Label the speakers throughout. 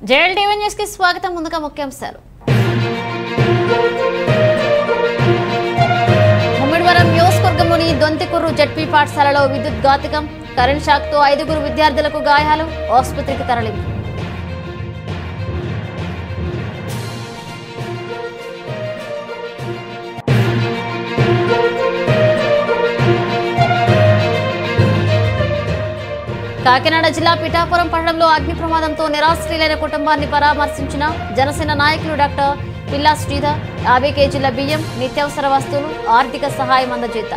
Speaker 1: JL TV news కి స్వాగతం ముందుగా ముఖ్యాంశాలు ముమ్మిడివరం నియోజకవర్గంలోని దొంతికుర్రు జడ్పీ పాఠశాలలో విద్యుత్ ఘాతకం కరెంట్ షాక్ తో ఐదుగురు విద్యార్థులకు గాయాలు ఆసుపత్రికి తరలింపు కాకినాడ జిల్లా పిఠాపురం పట్టణంలో అగ్ని ప్రమాదంతో నిరాశ్రయులైన కుటుంబాన్ని పరామర్శించిన జనసేన నాయకులు డాక్టర్ పిల్లా శ్రీధర్ యాభై కేజీల బియ్యం నిత్యావసర వస్తువులు ఆర్థిక సహాయం అందజేత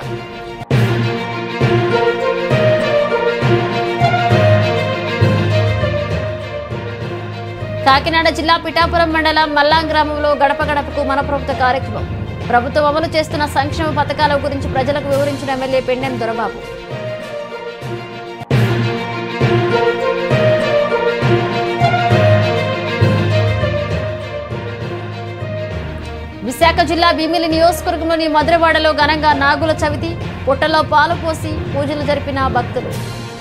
Speaker 1: కాకినాడ జిల్లా పిఠాపురం మండలం మల్లాం గ్రామంలో గడప గడపకు మన ప్రభుత్వ కార్యక్రమం ప్రభుత్వం అమలు చేస్తున్న సంక్షేమ పథకాల గురించి ప్రజలకు వివరించిన ఎమ్మెల్యే పెండెం దొరబాబు విశాఖ జిల్లా భీమిలి నియోజకవర్గంలోని మధురవాడలో ఘనంగా నాగుల చవితి పుట్టలో పాలు పోసి పూజలు జరిపిన భక్తులు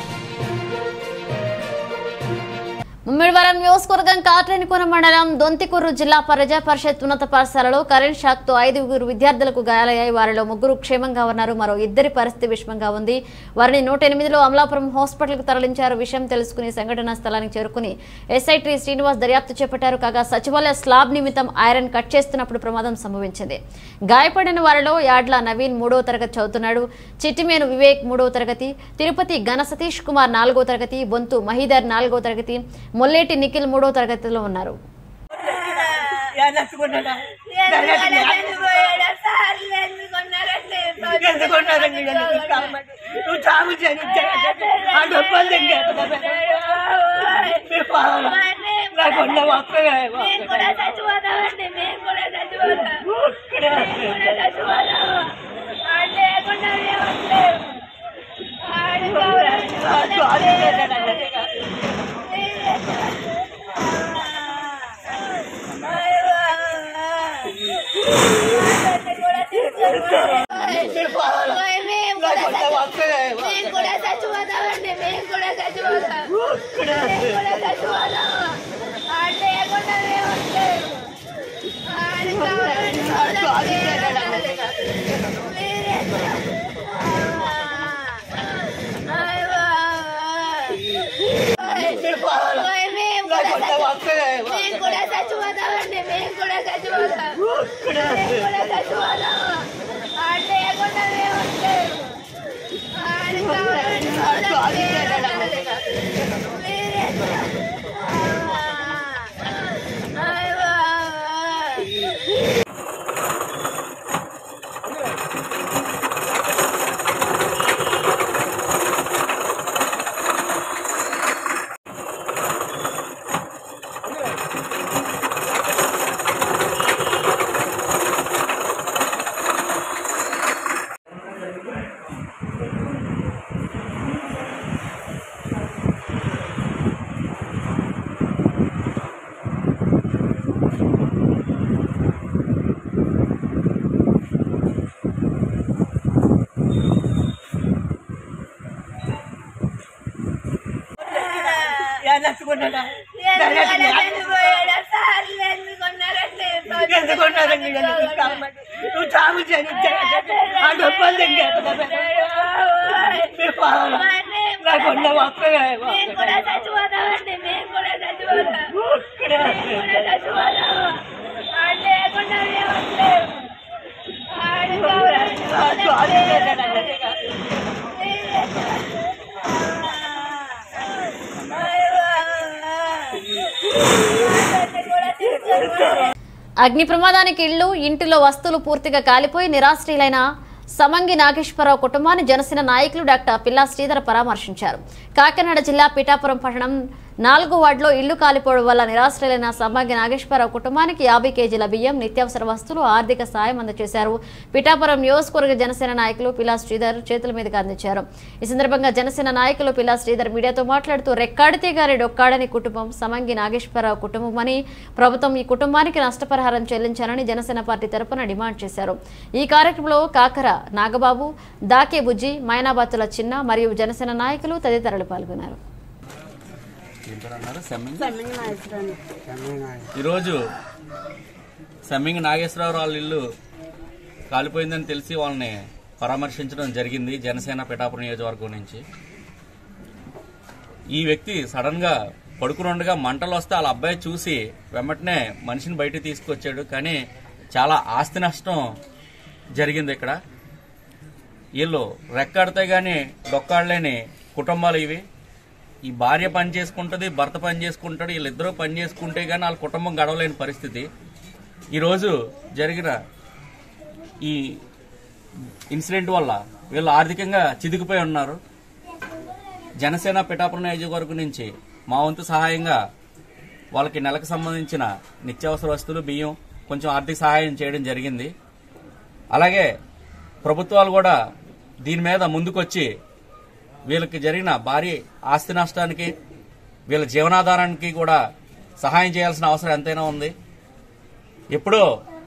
Speaker 1: ముమ్మిడివరం నియోజకవర్గం కాట్రేనికోన మండలం దొంతికుర్రు జిల్లా ప్రజా పరిషత్ ఉన్నత పాఠశాలలో కరెంట్ షాక్ తో ఐదుగురు విద్యార్థులకు గాయాలయ్యాయి వారిలో ముగ్గురు క్షేమంగా ఉన్నారు మరో ఇద్దరి పరిస్థితి విషమంగా ఉంది వారిని నూట ఎనిమిదిలో అమలాపురం హాస్పిటల్కు తరలించారు విషయం తెలుసుకుని సంఘటనా స్థలానికి చేరుకుని ఎస్ఐటీ శ్రీనివాస్ దర్యాప్తు చేపట్టారు కాగా సచివాలయ స్లాబ్ నిమిత్తం ఐరన్ కట్ చేస్తున్నప్పుడు ప్రమాదం సంభవించింది గాయపడిన వారిలో యాడ్ల నవీన్ మూడవ తరగతి చదువుతున్నాడు చిట్టిమేను వివేక్ మూడవ తరగతి తిరుపతి ఘన సతీష్ కుమార్ నాలుగో తరగతి బొంతు మహీధర్ నాలుగో తరగతి మొల్లేటి నిఖిల్ మూడో తరగతిలో ఉన్నారు
Speaker 2: ఎందుకున్నారా? ఎందుకున్నారండి? ఎందుకు కామండి? నువ్వు చావు చేయించా ఆ డబ్బులు తెంగేస్తా మీరు పావాలా? నాకు ఉన్న ఒక్కడే ఒక్కడే. నాకు అది లేదండి. మీరు పావాలా? నాకు ఉన్న ఒక్కడే ఒక్కడే. నాకు అది లేదండి. మీరు పావాలా? నాకు ఉన్న ఒక్కడే ఒక్కడే. నాకు అది లేదండి. ఎందుకున్నారా? ఎందుకున్నారండి? ఎందుకు కామండి? నువ్వు చావు చేయించా ఆ డబ్బులు తెంగేస్తా మీరు పావాలా? నాకు ఉన్న ఒక్కడే ఒక్కడే. ఒక్కడే. నాకు అది లేదండి.
Speaker 1: అగ్ని ప్రమాదానికి ఇళ్లు ఇంటిలో వస్తువులు పూర్తిగా కాలిపోయి నిరాశ్రయులైన సమంగి నాగేశ్వరరావు కుటుంబాన్ని జనసేన నాయకులు డాక్టర్ పిల్లా శ్రీధర్ పరామర్శించారు కాకినాడ జిల్లా పిఠాపురం పట్టణం నాలుగో వార్డులో ఇల్లు కాలిపోవడం వల్ల నిరాశ్రయులైన సమంగి నాగేశ్వరరావు కుటుంబానికి యాభై కేజీల బియ్యం నిత్యావసర వస్తువులు ఆర్థిక సాయం అందజేశారు పిఠాపురం నియోజకవర్గ జనసేన నాయకులు పిల్లా శ్రీధర్ చేతుల మీదుగా అందించారు ఈ సందర్భంగా జనసేన నాయకులు పిల్లా శ్రీధర్ మీడియాతో మాట్లాడుతూ రెక్కాడితే గారి డొక్కాడని కుటుంబం సమంగి నాగేశ్వరరావు కుటుంబం అని ప్రభుత్వం ఈ కుటుంబానికి నష్టపరిహారం చెల్లించాలని జనసేన పార్టీ తరపున డిమాండ్ చేశారు ఈ కార్యక్రమంలో కాకర నాగబాబు దాకే బుజ్జి మైనాబాతుల చిన్న మరియు జనసేన నాయకులు తదితరులు పాల్గొన్నారు
Speaker 3: ఏం పేరు అన్నారు సెమ్మింగ్
Speaker 2: సమ్మింగ్ నాయకురాలు
Speaker 3: ఈరోజు సెమ్మింగ్ నాగేశ్వరరావు వాళ్ళ ఇల్లు కాలిపోయిందని తెలిసి వాళ్ళని పరామర్శించడం జరిగింది జనసేన పిఠాపురం నియోజకవర్గం నుంచి ఈ వ్యక్తి సడన్ గా పడుకుని ఉండగా మంటలు వస్తే వాళ్ళ అబ్బాయి చూసి వెంటనే మనిషిని బయటికి తీసుకొచ్చాడు కానీ చాలా ఆస్తి నష్టం జరిగింది ఇక్కడ వీళ్ళు రెక్కాడితే గాని డొక్కాడలేని కుటుంబాలు ఇవి ఈ భార్య పని చేసుకుంటుంది భర్త పని చేసుకుంటాడు వీళ్ళిద్దరూ పని చేసుకుంటే గానీ వాళ్ళ కుటుంబం గడవలేని పరిస్థితి ఈరోజు జరిగిన ఈ ఇన్సిడెంట్ వల్ల వీళ్ళు ఆర్థికంగా చిదికిపోయి ఉన్నారు జనసేన పిఠాపురం నియోజకవర్గం నుంచి మా వంతు సహాయంగా వాళ్ళకి నెలకు సంబంధించిన నిత్యావసర వస్తువులు బియ్యం కొంచెం ఆర్థిక సహాయం చేయడం జరిగింది అలాగే ప్రభుత్వాలు కూడా దీని మీద ముందుకొచ్చి వీళ్ళకి జరిగిన భారీ ఆస్తి నష్టానికి వీళ్ళ జీవనాధారానికి కూడా సహాయం చేయాల్సిన అవసరం ఎంతైనా ఉంది ఎప్పుడో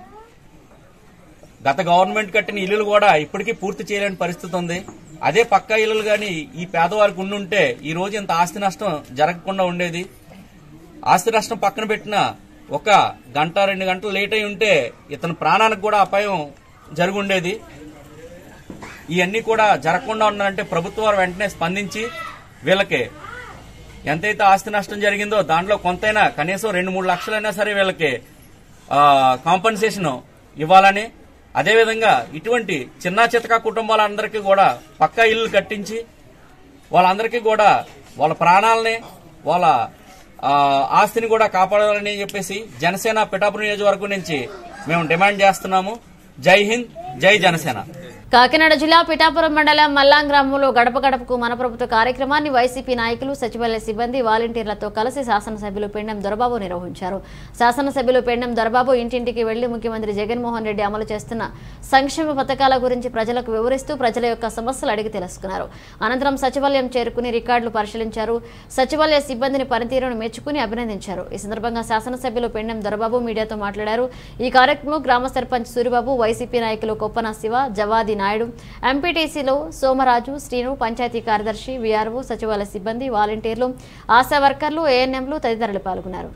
Speaker 3: గత గవర్నమెంట్ కట్టిన ఇల్లులు కూడా ఇప్పటికీ పూర్తి చేయలేని పరిస్థితి ఉంది అదే పక్కా ఇల్లులు గాని ఈ పేదవారికి ఉండుంటే ఈ రోజు ఇంత ఆస్తి నష్టం జరగకుండా ఉండేది ఆస్తి నష్టం పక్కన పెట్టిన ఒక గంట రెండు గంటలు లేట్ అయి ఉంటే ఇతని ప్రాణానికి కూడా అపాయం జరుగుండేది ఇవన్నీ కూడా జరగకుండా ఉండాలంటే ప్రభుత్వాలు వెంటనే స్పందించి వీళ్ళకి ఎంతైతే ఆస్తి నష్టం జరిగిందో దాంట్లో కొంతైనా కనీసం రెండు మూడు లక్షలైనా సరే వీళ్ళకి కాంపన్సేషన్ ఇవ్వాలని అదేవిధంగా ఇటువంటి చిన్న చితక కుటుంబాలందరికీ కూడా పక్కా ఇల్లు కట్టించి వాళ్ళందరికీ కూడా వాళ్ళ ప్రాణాలని వాళ్ళ ఆ, ఆస్తిని కూడా కాపాడాలని చెప్పేసి జనసేన పిఠాపురం నియోజకవర్గం నుంచి మేము డిమాండ్ చేస్తున్నాము జై హింద్ జై జనసేన
Speaker 1: కాకినాడ జిల్లా పిఠాపురం మండలం మల్లాం గ్రామంలో గడప గడపకు మన ప్రభుత్వ కార్యక్రమాన్ని వైసీపీ నాయకులు సచివాలయ సిబ్బంది వాలంటీర్లతో కలిసి శాసనసభ్యులు పెండెం దొరబాబు నిర్వహించారు శాసనసభ్యులు పెండెం దొరబాబు ఇంటింటికి వెళ్లి ముఖ్యమంత్రి జగన్మోహన్ రెడ్డి అమలు చేస్తున్న సంక్షేమ పథకాల గురించి ప్రజలకు వివరిస్తూ ప్రజల యొక్క సమస్యలు అడిగి తెలుసుకున్నారు అనంతరం సచివాలయం చేరుకుని రికార్డులు పరిశీలించారు సచివాలయ సిబ్బందిని పనితీరును మెచ్చుకుని అభినందించారు ఈ సందర్భంగా శాసనసభ్యులు పెండెం దొరబాబు మీడియాతో మాట్లాడారు ఈ కార్యక్రమంలో గ్రామ సర్పంచ్ సూరిబాబు వైసీపీ నాయకులు కొప్పన శివ జవాది నాయుడు ఎంపీటీసీలో సోమరాజు శ్రీను పంచాయతీ కార్యదర్శి వీఆర్ఓ సచివాలయ సిబ్బంది వాలంటీర్లు ఆశా వర్కర్లు ఏఎన్ఎంలు తదితరులు పాల్గొన్నారు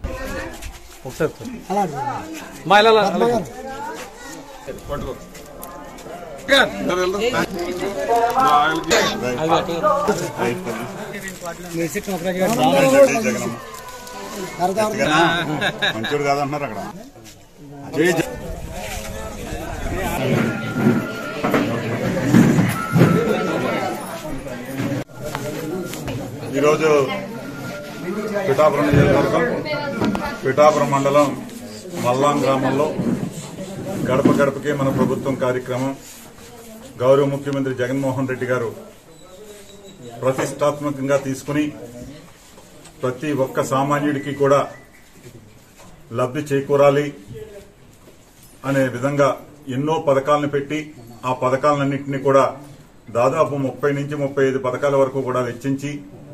Speaker 4: మంచోడు కాదంటున్నారు అక్కడ జై జ- ఈరోజు పిఠాపురం నియోజకవర్గం పిఠాపురం మండలం మల్లాం గ్రామంలో గడప గడపకి మన ప్రభుత్వం కార్యక్రమం గౌరవ ముఖ్యమంత్రి జగన్మోహన్ రెడ్డి గారు ప్రతిష్టాత్మకంగా తీసుకుని ప్రతి ఒక్క సామాన్యుడికి కూడా లబ్ధి చేకూరాలి అనే విధంగా ఎన్నో పథకాలను పెట్టి ఆ పథకాలన్నింటినీ కూడా దాదాపు ముప్పై నుంచి ముప్పై ఐదు పథకాల వరకు కూడా వెచ్చించి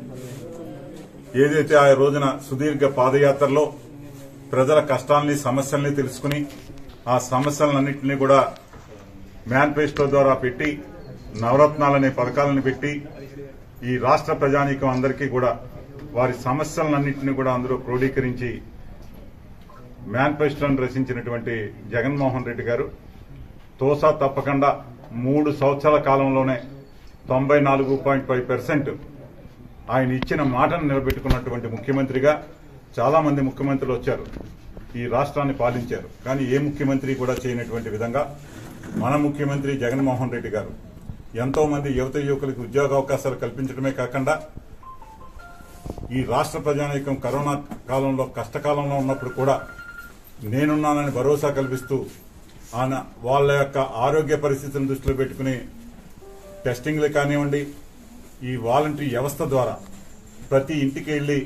Speaker 4: ఏదైతే ఆ రోజున సుదీర్ఘ పాదయాత్రలో ప్రజల కష్టాల్ని సమస్యల్ని తెలుసుకుని ఆ సమస్యలన్నింటినీ కూడా మేనిఫెస్టో ద్వారా పెట్టి నవరత్నాలనే పథకాలను పెట్టి ఈ రాష్ట్ర ప్రజానీకం అందరికీ కూడా వారి సమస్యలన్నింటినీ కూడా అందరూ క్రోడీకరించి మేనిఫెస్టోను రచించినటువంటి జగన్మోహన్ రెడ్డి గారు తోసా తప్పకుండా మూడు సంవత్సరాల కాలంలోనే తొంభై నాలుగు పాయింట్ ఫైవ్ పర్సెంట్ ఆయన ఇచ్చిన మాటను నిలబెట్టుకున్నటువంటి ముఖ్యమంత్రిగా చాలా మంది ముఖ్యమంత్రులు వచ్చారు ఈ రాష్ట్రాన్ని పాలించారు కానీ ఏ ముఖ్యమంత్రి కూడా చేయనటువంటి విధంగా మన ముఖ్యమంత్రి జగన్మోహన్ రెడ్డి గారు ఎంతో మంది యువత యువకులకు ఉద్యోగ అవకాశాలు కల్పించడమే కాకుండా ఈ రాష్ట్ర ప్రజానీకం కరోనా కాలంలో కష్టకాలంలో ఉన్నప్పుడు కూడా నేనున్నానని భరోసా కల్పిస్తూ ఆయన వాళ్ళ యొక్క ఆరోగ్య పరిస్థితిని దృష్టిలో పెట్టుకుని టెస్టింగ్లు కానివ్వండి ఈ వాలంటరీ వ్యవస్థ ద్వారా ప్రతి ఇంటికి వెళ్లి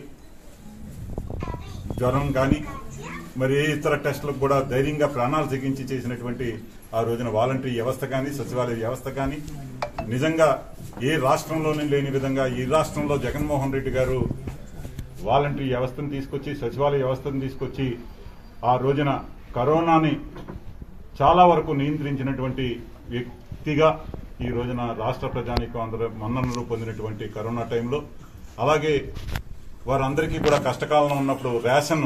Speaker 4: జ్వరం కానీ మరి ఏ ఇతర టెస్టులకు కూడా ధైర్యంగా ప్రాణాలు తెగించి చేసినటువంటి ఆ రోజున వాలంటరీ వ్యవస్థ కానీ సచివాలయ వ్యవస్థ కానీ నిజంగా ఏ రాష్ట్రంలోనే లేని విధంగా ఈ రాష్ట్రంలో జగన్మోహన్ రెడ్డి గారు వాలంటరీ వ్యవస్థను తీసుకొచ్చి సచివాలయ వ్యవస్థను తీసుకొచ్చి ఆ రోజున కరోనాని చాలా వరకు నియంత్రించినటువంటి వ్యక్తిగా ఈ రోజున రాష్ట్ర ప్రజానీకం అందరూ మన్ననలు పొందినటువంటి కరోనా టైంలో అలాగే వారందరికీ కూడా కష్టకాలంలో ఉన్నప్పుడు రేషన్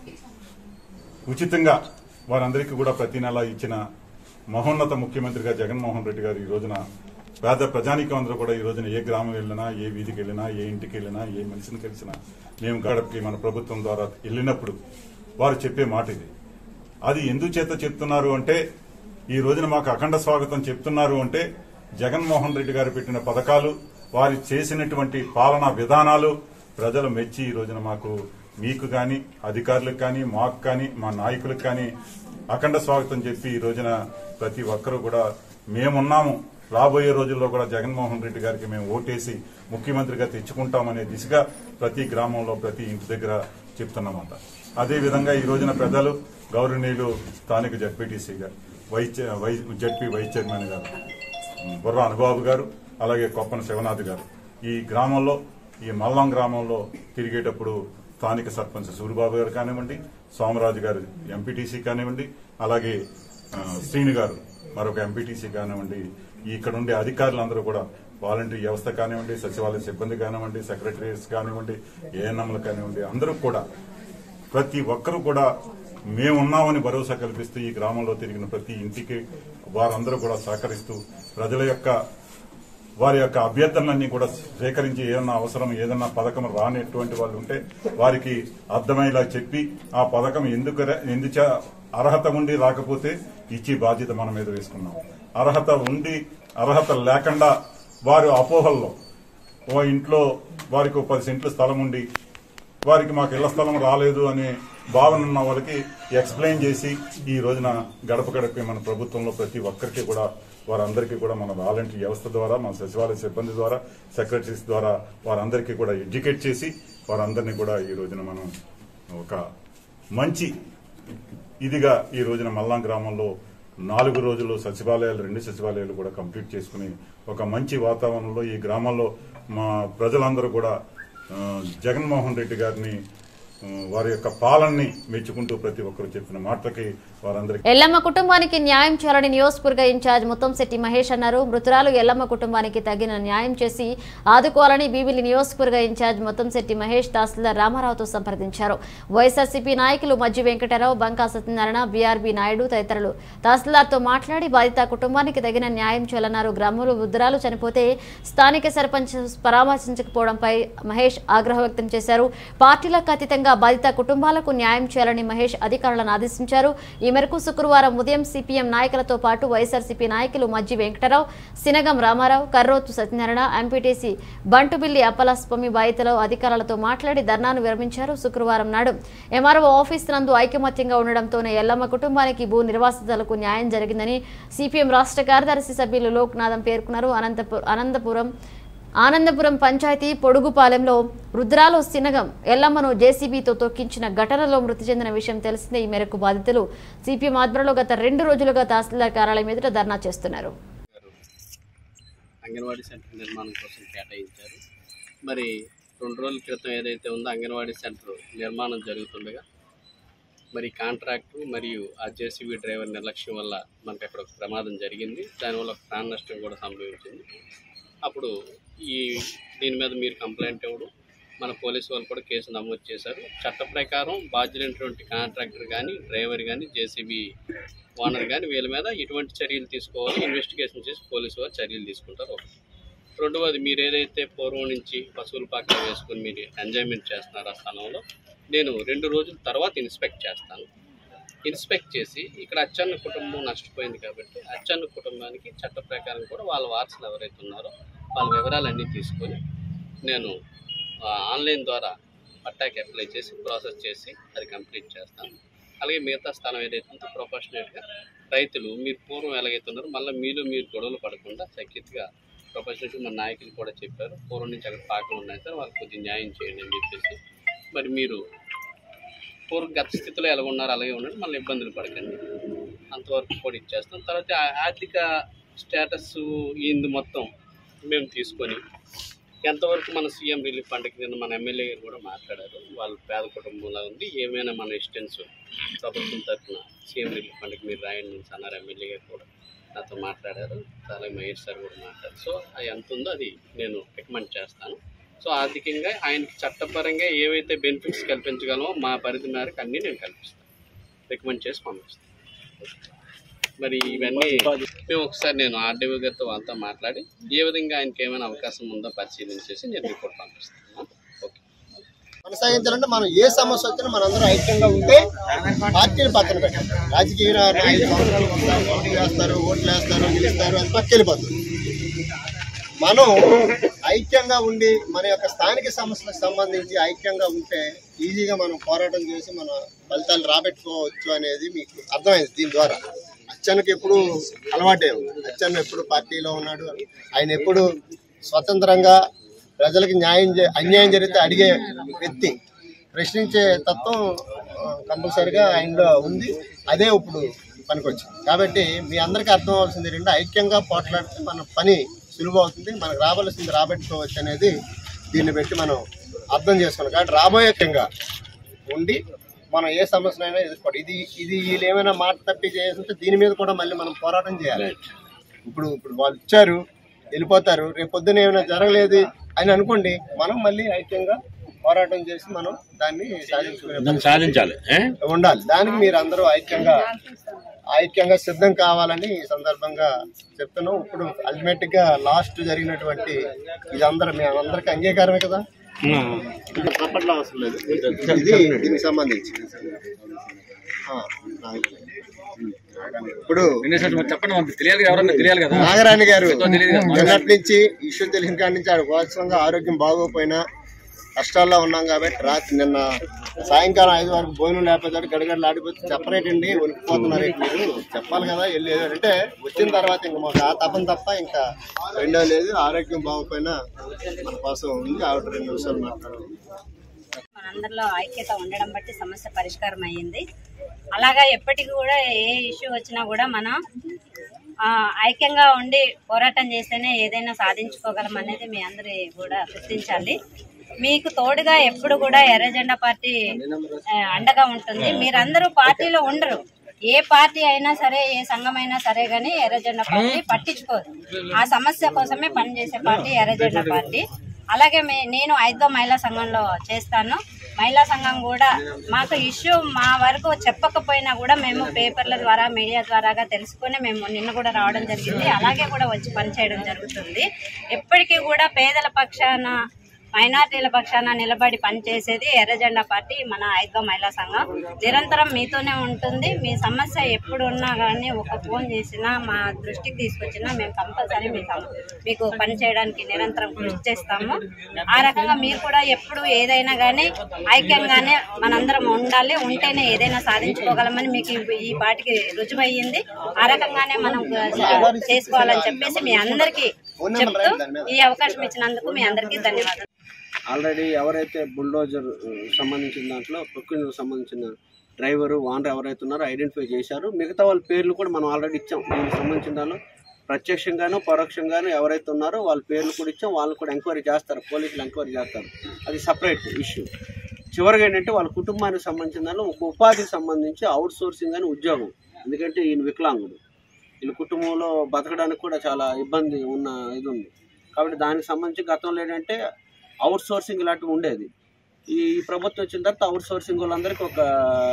Speaker 4: ఉచితంగా వారందరికీ కూడా ప్రతి నెల ఇచ్చిన మహోన్నత ముఖ్యమంత్రిగా జగన్మోహన్ రెడ్డి గారు ఈ రోజున పేద ప్రజానికం అందరూ కూడా ఈ రోజున ఏ గ్రామం వెళ్ళినా ఏ వీధికి వెళ్ళినా ఏ ఇంటికి వెళ్ళినా ఏ మనిషిని కలిసినా మేము గడపకి మన ప్రభుత్వం ద్వారా వెళ్ళినప్పుడు వారు చెప్పే మాట ఇది అది ఎందుచేత చెప్తున్నారు అంటే ఈ రోజున మాకు అఖండ స్వాగతం చెప్తున్నారు అంటే జగన్మోహన్ రెడ్డి గారు పెట్టిన పథకాలు వారు చేసినటువంటి పాలనా విధానాలు ప్రజలు మెచ్చి ఈ రోజున మాకు మీకు కానీ అధికారులకు కానీ మాకు కానీ మా నాయకులకు కానీ అఖండ స్వాగతం చెప్పి ఈ రోజున ప్రతి ఒక్కరూ కూడా మేమున్నాము రాబోయే రోజుల్లో కూడా జగన్మోహన్ రెడ్డి గారికి మేము ఓటేసి ముఖ్యమంత్రిగా తెచ్చుకుంటామనే దిశగా ప్రతి గ్రామంలో ప్రతి ఇంటి దగ్గర చెప్తున్నామంట అదే విధంగా ఈ రోజున పెద్దలు గౌరవనీయులు స్థానిక జడ్పీటీసీ గారు వైస్ చై- వైస్ జడ్పీ వైస్ చైర్మన్ గారు బుర్ర అనుబాబు గారు అలాగే కొప్పన శివనాథ్ గారు ఈ గ్రామంలో ఈ మల్లం గ్రామంలో తిరిగేటప్పుడు స్థానిక సర్పంచ్ సూరిబాబు గారు కానివ్వండి సోమరాజు గారు ఎంపీటీసీ కానివ్వండి అలాగే ఆ, శ్రీను గారు మరొక ఎంపీటీసీ కానివ్వండి ఇక్కడ ఉండే అధికారులందరూ కూడా వాలంటరీ వ్యవస్థ కానివ్వండి సచివాలయ సిబ్బంది కానివ్వండి సెక్రటరీస్ కానివ్వండి ఏఎన్ఎంలు కానివ్వండి అందరూ కూడా ప్రతి ఒక్కరూ కూడా మేమున్నామని భరోసా కల్పిస్తూ ఈ గ్రామంలో తిరిగిన ప్రతి ఇంటికి వారందరూ కూడా సహకరిస్తూ ప్రజల యొక్క వారి యొక్క అభ్యర్థనలన్నీ కూడా సేకరించి ఏదన్నా అవసరం ఏదన్నా పథకం రానటువంటి వాళ్ళు ఉంటే వారికి అర్థమయ్యేలా చెప్పి ఆ పథకం ఎందుకు ర- ఎందుచ అర్హత ఉండి రాకపోతే ఇచ్చి బాధ్యత మన మీద వేసుకున్నాం అర్హత ఉండి అర్హత లేకుండా వారు అపోహల్లో ఓ ఇంట్లో వారికి ఓ పది సెంట్లు స్థలం ఉండి వారికి మాకు ఇళ్ల స్థలం రాలేదు అనే భావన ఉన్న వాళ్ళకి ఎక్స్ప్లెయిన్ చేసి ఈ రోజున గడప గడప మన ప్రభుత్వంలో ప్రతి ఒక్కరికి కూడా వారందరికీ కూడా మన వాలంటీర్ వ్యవస్థ ద్వారా మన సచివాలయ సిబ్బంది ద్వారా సెక్రటరీస్ ద్వారా వారందరికీ కూడా ఎడ్యుకేట్ చేసి వారందరినీ కూడా ఈ రోజున మనం ఒక మంచి ఇదిగా ఈ రోజున మల్లాం గ్రామంలో నాలుగు రోజులు సచివాలయాలు రెండు సచివాలయాలు కూడా కంప్లీట్ చేసుకుని ఒక మంచి వాతావరణంలో ఈ గ్రామంలో మా ప్రజలందరూ కూడా ఆ, జగన్మోహన్ రెడ్డి గారిని ఆ, వారి యొక్క పాలనని మెచ్చుకుంటూ ప్రతి ఒక్కరు చెప్పిన మాటలకి వారందరికీ
Speaker 1: ఎల్లమ్మ కుటుంబానికి న్యాయం చేయాలని నియోజకవర్గ ఇన్ఛార్జ్ ముత్తంశెట్టి మహేష్ అన్నారు మృతురాలు ఎల్లమ్మ కుటుంబానికి తగిన న్యాయం చేసి ఆదుకోవాలని బీబిలి నియోజకవర్గ ఇన్ఛార్జ్ ముత్తంశెట్టి మహేష్ తహసీల్దార్ రామారావుతో సంప్రదించారు వైఎస్ఆర్సీపీ నాయకులు మజ్జి వెంకటరావు బంకా సత్యనారాయణ బీఆర్బీ నాయుడు తదితరులు తహసీల్దార్తో మాట్లాడి బాధిత కుటుంబానికి తగిన న్యాయం చేయాలన్నారు గ్రామంలో వృద్ధురాలు చనిపోతే స్థానిక సర్పంచ్ పరామర్శించకపోవడంపై మహేష్ ఆగ్రహం వ్యక్తం చేశారు పార్టీలకు అతీతంగా బాధిత కుటుంబాలకు న్యాయం చేయాలని మహేష్ అధికారులను ఆదేశించారు ఈ మేరకు శుక్రవారం ఉదయం సిపిఎం నాయకులతో పాటు వైఎస్ఆర్సీపీ నాయకులు మజ్జి వెంకటరావు సినగం రామారావు కర్రోతు సత్యనారాయణ ఎంపీటీసీ బంటుబిల్లి అప్పలస్వామి బాధితులు అధికారులతో మాట్లాడి ధర్నాను విరమించారు శుక్రవారం నాడు ఎంఆర్ఓ ఆఫీస్ నందు ఐకమత్యంగా ఉండడంతోనే ఎల్లమ్మ కుటుంబానికి భూ నిర్వాసితులకు న్యాయం జరిగిందని సిపిఎం రాష్ట్ర కార్యదర్శి సభ్యులు లోక్నాథం పేర్కొన్నారు అనంతపురం అనంతపురం ఆనందపురం పంచాయతీ పొడుగుపాలెంలో రుద్రాలు సినగం ఎల్లమ్మను జేసీబీతో తొక్కించిన ఘటనలో మృతి చెందిన విషయం తెలిసిందే ఈ మేరకు బాధితులు సిపిఎం ఆధ్వర్యంలో గత రెండు రోజులుగా తహసీల్దార్ కార్యాలయం ఎదుట ధర్నా చేస్తున్నారు
Speaker 5: అంగన్వాడీ సెంటర్ నిర్మాణం కోసం కేటాయించారు మరి రెండు రోజుల క్రితం ఏదైతే ఉందో అంగన్వాడీ సెంటర్ నిర్మాణం జరుగుతుండగా మరి కాంట్రాక్టు మరియు ఆ జేసీబీ డ్రైవర్ నిర్లక్ష్యం వల్ల మనకి అక్కడ ఒక ప్రమాదం జరిగింది దానివల్ల ఒక ప్రాణ నష్టం కూడా సంభవించింది అప్పుడు ఈ దీని మీద మీరు కంప్లైంట్ ఇవ్వడం మన పోలీసు వాళ్ళు కూడా కేసు నమోదు చేశారు చట్ట ప్రకారం బాధ్యులైనటువంటి కాంట్రాక్టర్ కానీ డ్రైవర్ కానీ జేసీబీ ఓనర్ కానీ వీళ్ళ మీద ఎటువంటి చర్యలు తీసుకోవాలి ఇన్వెస్టిగేషన్ చేసి పోలీసు వారు చర్యలు తీసుకుంటారు ఒకటి రెండవది మీరు ఏదైతే పూర్వం నుంచి పశువుల పక్కన వేసుకుని మీరు ఎంజాయ్మెంట్ చేస్తున్నారు ఆ స్థలంలో నేను రెండు రోజుల తర్వాత ఇన్స్పెక్ట్ చేస్తాను ఇన్స్పెక్ట్ చేసి ఇక్కడ అచ్చన్న కుటుంబం నష్టపోయింది కాబట్టి అచ్చన్న కుటుంబానికి చట్ట ప్రకారం కూడా వాళ్ళ వారసులు ఎవరైతే ఉన్నారో వాళ్ళ వివరాలన్నీ తీసుకొని నేను ఆ, ఆన్లైన్ ద్వారా పట్టాకి అప్లై చేసి ప్రాసెస్ చేసి అది కంప్లీట్ చేస్తాను అలాగే మిగతా స్థలం ఏదైతే ఉందో ప్రొఫెషనల్గా రైతులు మీరు పూర్వం ఎలాగైతే ఉన్నారో మళ్ళీ మీలో మీరు గొడవలు పడకుండా సఖ్యతగా ప్రొఫెషనల్గా మన నాయకులు కూడా చెప్పారు పూర్వం నుంచి అక్కడ పాకలు ఉన్నాయి సార్ వాళ్ళకి కొద్దిగా న్యాయం చేయండి అని చెప్పేసి మరి మీరు పూర్వ గత స్థితిలో ఎలా ఉన్నారు అలాగే ఉండండి మళ్ళీ ఇబ్బందులు పడకండి అంతవరకు కూడా ఇచ్చేస్తాం తర్వాత ఆ ఆర్థిక స్టేటస్ ఇందు మొత్తం మేము తీసుకొని ఎంతవరకు మన సీఎం రిలీఫ్ ఫండ్కి నిన్న మన ఎమ్మెల్యే గారు కూడా మాట్లాడారు వాళ్ళ పేద కుటుంబంలో ఉంది ఏమైనా మన ఇస్టెన్స్ ప్రభుత్వం తరఫున సీఎం రిలీఫ్ ఫండ్కి మీరు రాయండి నుంచి అన్నారు ఎమ్మెల్యే గారు కూడా నాతో మాట్లాడారు అలాగే మహేష్ సార్ కూడా మాట్లాడారు సో అది ఎంత ఉందో అది నేను రికమెండ్ చేస్తాను సో ఆర్థికంగా ఆయనకి చట్టపరంగా ఏవైతే బెనిఫిట్స్ కల్పించగలమో మా పరిధి మేరకు అన్నీ నేను కల్పిస్తాను రికమెండ్ చేసి పంపిస్తాను మరి ఇవన్నీ మేము ఒకసారి నేను ఆర్డీఓ గారితో వాళ్ళతో మాట్లాడి ఏ విధంగా ఆయనకి ఏమైనా అవకాశం ఉందో పరిశీలించేసి నేను రిపోర్ట్ పంపిస్తాను ఓకే
Speaker 6: కొనసాగించాలంటే మనం ఏ సమస్య వచ్చినా మనందరం ఐక్యంగా ఉంటే పార్టీని పక్కన పెట్టాలి రాజకీయ ఐదు సంవత్సరాలు ఉంటారు, ఓట్లు వేస్తారు ఓట్లు వేస్తారు గెలుస్తారు అది పక్క వెళ్ళిపోతుంది మనం ఐక్యంగా ఉండి మన యొక్క స్థానిక సమస్యలకు సంబంధించి ఐక్యంగా ఉంటే ఈజీగా మనం పోరాటం చేసి మన ఫలితాలు రాబెట్టుకోవచ్చు అనేది మీకు అర్థమైంది దీని ద్వారా అచ్చన్నకి ఎప్పుడు అలవాటే ఉంది అచ్చన్న ఎప్పుడు పార్టీలో ఉన్నాడు ఆయన ఎప్పుడు స్వతంత్రంగా ప్రజలకు న్యాయం చే- అన్యాయం జరిగితే అడిగే వ్యక్తి ప్రశ్నించే తత్వం కంపల్సరిగా ఆయనలో ఉంది అదే ఇప్పుడు పనికొచ్చింది కాబట్టి మీ అందరికీ అర్థం అవ్వాల్సింది ఏంటంటే ఐక్యంగా పోట్లాడితే మన పని సులువు అవుతుంది మనకు రావాల్సింది రాబెట్టుకోవచ్చు అనేది దీన్ని బట్టి మనం అర్థం చేసుకోవాలి కాబట్టి రాబోయే క్యంగా ఉండి మనం ఏ సమస్యనైనా ఎదుర్కోవాలి ఇది ఇది వీళ్ళు ఏమైనా మాట తప్పి చేస్తుంటే దీని మీద కూడా మళ్ళీ మనం పోరాటం చేయాలి ఇప్పుడు ఇప్పుడు వాళ్ళు ఇచ్చారు వెళ్ళిపోతారు రేపు పొద్దున ఏమైనా జరగలేదు అని అనుకోండి మనం మళ్ళీ ఐక్యంగా పోరాటం చేసి మనం దాన్ని సాధించుకునే
Speaker 7: సాధించాలి
Speaker 6: ఉండాలి దానికి మీరు అందరూ ఐక్యంగా ఐక్యంగా సిద్ధం కావాలని ఈ సందర్భంగా చెప్తున్నాం ఇప్పుడు అల్టిమేట్ గా లాస్ట్ జరిగినటువంటి ఇది అందరూ మీ అందరికి అంగీకారమే కదా చప్పట్లో అవసరం లేదు ఇది దీనికి సంబంధించి ఆ, నాకు. ఇప్పుడు
Speaker 3: చెప్పండి మనకు తెలియాలి ఎవరన్నా తెలియాలి కదా
Speaker 6: నాగరాణి గారు
Speaker 3: తెలియదు కదా.
Speaker 6: నిన్నటి నుంచి ఇష్యూ తెలిసిన కాడి నుంచి ఆడ వాస్తవంగా ఆరోగ్యం బాగోపోయినా కష్టాల్లో ఉన్నాం కాబట్టి రాత్రి నిన్న సాయంకాలం ఐదు వరకు భోజనం లేకపోతే గడగడలు ఆడిపోతే చెప్పరేటండి వణికిపోతున్నారు ఏంటి మీరు చెప్పాలి కదా వెళ్ళి అంటే వచ్చిన తర్వాత ఇంకా మాకు ఆ తపన తప్ప ఇంకా రెండో లేదు ఆరోగ్యం బాగోపోయినా మన కోసం ఉంది ఆవిడ రెండు నిమిషాలు మాట్లాడాలి
Speaker 8: మనందరిలో ఐక్యత ఉండడం బట్టి సమస్య పరిష్కారం అయ్యింది అలాగా ఎప్పటికీ కూడా ఏ ఇష్యూ వచ్చినా కూడా మనం ఆ, ఐక్యంగా ఉండి పోరాటం చేస్తేనే ఏదైనా సాధించుకోగలం అనేది మీ అందరి కూడా గుర్తించాలి మీకు తోడుగా ఎప్పుడు కూడా ఎర్రజెండా పార్టీ ఆ, అండగా ఉంటుంది మీరందరూ పార్టీలో ఉండరు ఏ పార్టీ అయినా సరే ఏ సంఘం అయినా సరే గానీ ఎర్రజెండా పార్టీ పట్టించుకోదు ఆ సమస్య కోసమే పనిచేసే పార్టీ ఎర్రజెండా పార్టీ అలాగే మే- నేను ఐదో మహిళా సంఘంలో చేస్తాను మహిళా సంఘం కూడా మాకు ఇష్యూ మా వరకు చెప్పకపోయినా కూడా మేము పేపర్ల ద్వారా మీడియా ద్వారాగా తెలుసుకొని మేము నిన్న కూడా రావడం జరిగింది అలాగే కూడా వచ్చి పనిచేయడం జరుగుతుంది ఎప్పటికీ కూడా పేదల పక్షాన మైనార్టీల పక్షాన నిలబడి పనిచేసేది ఎర్రజెండా పార్టీ మన ఐదో మహిళా సంఘం నిరంతరం మీతోనే ఉంటుంది మీ సమస్య ఎప్పుడు ఉన్నా కానీ ఒక ఫోన్ చేసినా మా దృష్టికి తీసుకొచ్చినా మేము కంపల్సరీ మీ సమ- మీకు పని చేయడానికి నిరంతరం కృషి చేస్తాము ఆ రకంగా మీరు కూడా ఎప్పుడు ఏదైనా కానీ ఐక్యంగానే మనందరం ఉండాలి ఉంటేనే ఏదైనా సాధించుకోగలమని మీకు ఈ- ఈ పాటికి రుజువయ్యింది ఆ రకంగానే మనం చేసుకోవాలని చెప్పేసి మీ అందరికీ చెప్తూ ఈ అవకాశం ఇచ్చినందుకు మీ అందరికీ ధన్యవాదాలు
Speaker 9: ఆల్రెడీ ఎవరైతే బుల్డోజర్ సంబంధించిన దాంట్లో ప్రొక్యూర్కి సంబంధించిన డ్రైవరు ఓనర్ ఎవరైతే ఉన్నారో ఐడెంటిఫై చేశారు మిగతా వాళ్ళ పేర్లు కూడా మనం ఆల్రెడీ ఇచ్చాం దీనికి సంబంధించిన దానిలో ప్రత్యక్షంగాను పరోక్షంగాను ఎవరైతే ఉన్నారో వాళ్ళ పేర్లు కూడా ఇచ్చాం వాళ్ళు కూడా ఎంక్వైరీ చేస్తారు పోలీసులు ఎంక్వైరీ చేస్తారు అది సపరేట్ ఇష్యూ చివరిగా ఏంటంటే వాళ్ళ కుటుంబానికి సంబంధించిన దానిలో ఒక ఉపాధికి సంబంధించి అవుట్ సోర్సింగ్ అని ఉద్యోగం ఎందుకంటే ఈయన వికలాంగుడు వీళ్ళ కుటుంబంలో బతకడానికి కూడా చాలా ఇబ్బంది ఉన్న ఇది ఉంది కాబట్టి దానికి సంబంధించి గతంలో ఏంటంటే అవుట్ సోర్సింగ్ ఇలాంటివి ఉండేది ఈ ప్రభుత్వం వచ్చిన తర్వాత అవుట్ సోర్సింగ్ వాళ్ళందరికీ ఒక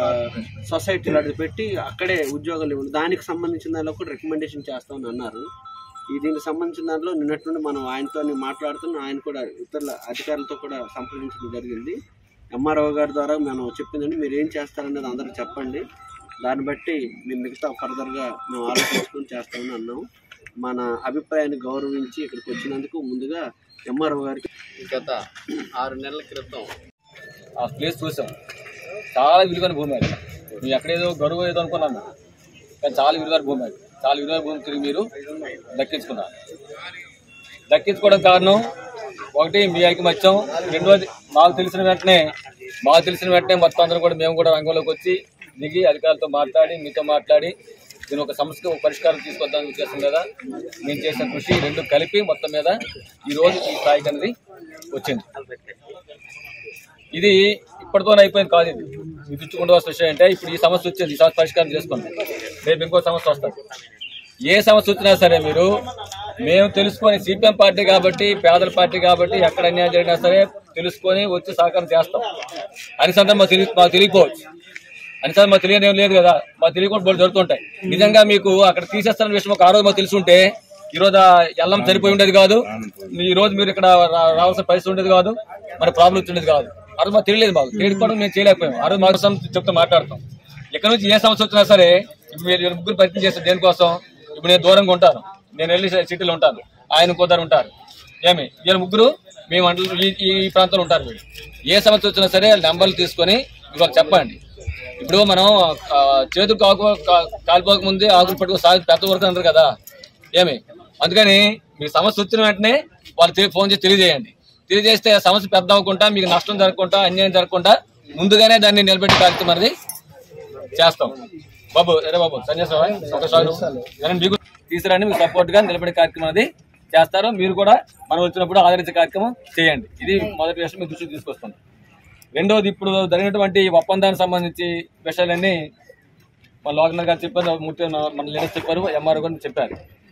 Speaker 9: సొసైటీ లాంటిది పెట్టి అక్కడే ఉద్యోగాలు ఇవ్వండి దానికి సంబంధించిన దానిలో కూడా రికమెండేషన్ చేస్తామని అన్నారు ఈ దీనికి సంబంధించిన దాంట్లో నిన్నటి నుండి మనం ఆయనతో మాట్లాడుతున్నాం ఆయన కూడా ఇతరుల అధికారులతో కూడా సంప్రదించడం జరిగింది ఎంఆర్ఓ గారి ద్వారా మనం చెప్పిందండి మీరు ఏం చేస్తారనేది అందరికి చెప్పండి దాన్ని బట్టి మేము మిగతా ఫర్దర్గా మేము ఆలోచించుకొని చేస్తామని అన్నాం మన అభిప్రాయాన్ని గౌరవించి ఇక్కడికి వచ్చినందుకు ముందుగా ఎంఆర్ఓ గారికి
Speaker 5: గత ఆరు నెలల క్రితం
Speaker 3: ఆ ప్లేస్ చూసాం చాలా విలువైన భూమి అది మేము ఎక్కడేదో గరువు ఏదో అనుకున్నాము కానీ చాలా విలువైన భూమి అది చాలా విలువైన భూమి తిరిగి మీరు దక్కించుకున్నారు దక్కించుకోవడం కారణం ఒకటి మీ ఐకమత్యం రెండోది మాకు తెలిసిన వెంటనే మాకు తెలిసిన వెంటనే మొత్తం అందరం కూడా మేము కూడా రంగంలోకి వచ్చి దిగి అధికారులతో మాట్లాడి మీతో మాట్లాడి దీని ఒక సమస్యకు ఒక పరిష్కారం తీసుకొద్దామని ఉద్దేశం కదా నేను చేసిన కృషి రెండు కలిపి మొత్తం మీద ఈ రోజు ఈ స్థాయికి అనేది వచ్చింది ఇది ఇప్పటితోనే అయిపోయింది కాదు ఇది ఇది ఉండవలసిన విషయం అంటే ఇప్పుడు ఈ సమస్య వచ్చింది ఈ సమస్య పరిష్కారం చేసుకోండి రేపు ఇంకో సమస్య వస్తుంది ఏ సమస్య వచ్చినా సరే మీరు
Speaker 7: మేము తెలుసుకొని సిపిఎం పార్టీ కాబట్టి పేదల పార్టీ కాబట్టి ఎక్కడ అన్యాయం జరిగినా సరే తెలుసుకొని వచ్చి సహకారం చేస్తాం అనిసంతా మాకు తెలియ మాకు తెలియకపోవచ్చు అనిసంతా మాకు తెలియని ఏం లేదు కదా మాకు తెలియకుండా బోర్డు జరుగుతుంటాయి నిజంగా మీకు అక్కడ తీసేస్తున్న విషయం ఒక ఆ రోజు మాకు తెలుసుంటే ఈ రోజు ఆ ఎల్లం సరిపోయి ఉండేది కాదు ఈ రోజు మీరు ఇక్కడ రా- రావాల్సిన పరిస్థితి ఉండేది కాదు మన ప్రాబ్లం ఉండేది కాదు ఆ రోజు మాకు తెలియలేదు మాకు తెలియకపోవడం మేము చేయలేకపోయాం ఆ రోజు మాకు సమస్య చెప్తూ మాట్లాడతాం ఇక్కడ నుంచి ఏ సమస్య వచ్చినా సరే ఇప్పుడు మీరు ముగ్గురు పరిచయం చేస్తారు దేనికోసం ఇప్పుడు నేను దూరంగా ఉంటాను నేను వెళ్ళి సిటీలో ఉంటాను ఆయన కుదరు ఉంటారు ఏమి వీళ్ళ ముగ్గురు మేము మండలం ఈ ఈ ప్రాంతంలో ఉంటారు వీళ్ళు ఏ సమస్య వచ్చినా సరే వాళ్ళ నెంబర్లు తీసుకొని ఇవాళ చెప్పండి ఇప్పుడు మనం ఆ, చేతులు కాకు కా- కాలిపోక ముందే ఆకులు పట్టుకు సాగు పెద్ద వరకు అంటారు కదా ఏమి అందుకని మీకు సమస్య వచ్చిన వెంటనే వాళ్ళు తెలి- ఫోన్ చేసి తెలియజేయండి తెలియజేస్తే ఆ సమస్య పెద్ద అవ్వకుండా మీకు నష్టం జరగకుండా అన్యాయం జరగకుండా ముందుగానే దాన్ని నిలబెట్టి కార్యక్రమం అనేది చేస్తాం బాబు అరే బాబు సంజయ్ ఒక మీకు తీసుకురండి మీకు సపోర్ట్ గా నిలబడే కార్యక్రమం అది చేస్తారు మీరు కూడా మనం వచ్చినప్పుడు ఆదరించే కార్యక్రమం చేయండి ఇది మొదటి విషయం మీ దృష్టికి తీసుకొస్తాం రెండోది ఇప్పుడు జరిగినటువంటి ఈ ఒప్పందానికి సంబంధించి విషయాలన్నీ మన లోకనాథ్ గారు చెప్పారు మూర్తి మన లీడర్స్ చెప్పారు ఎంఆర్ఓ గారు చెప్పారు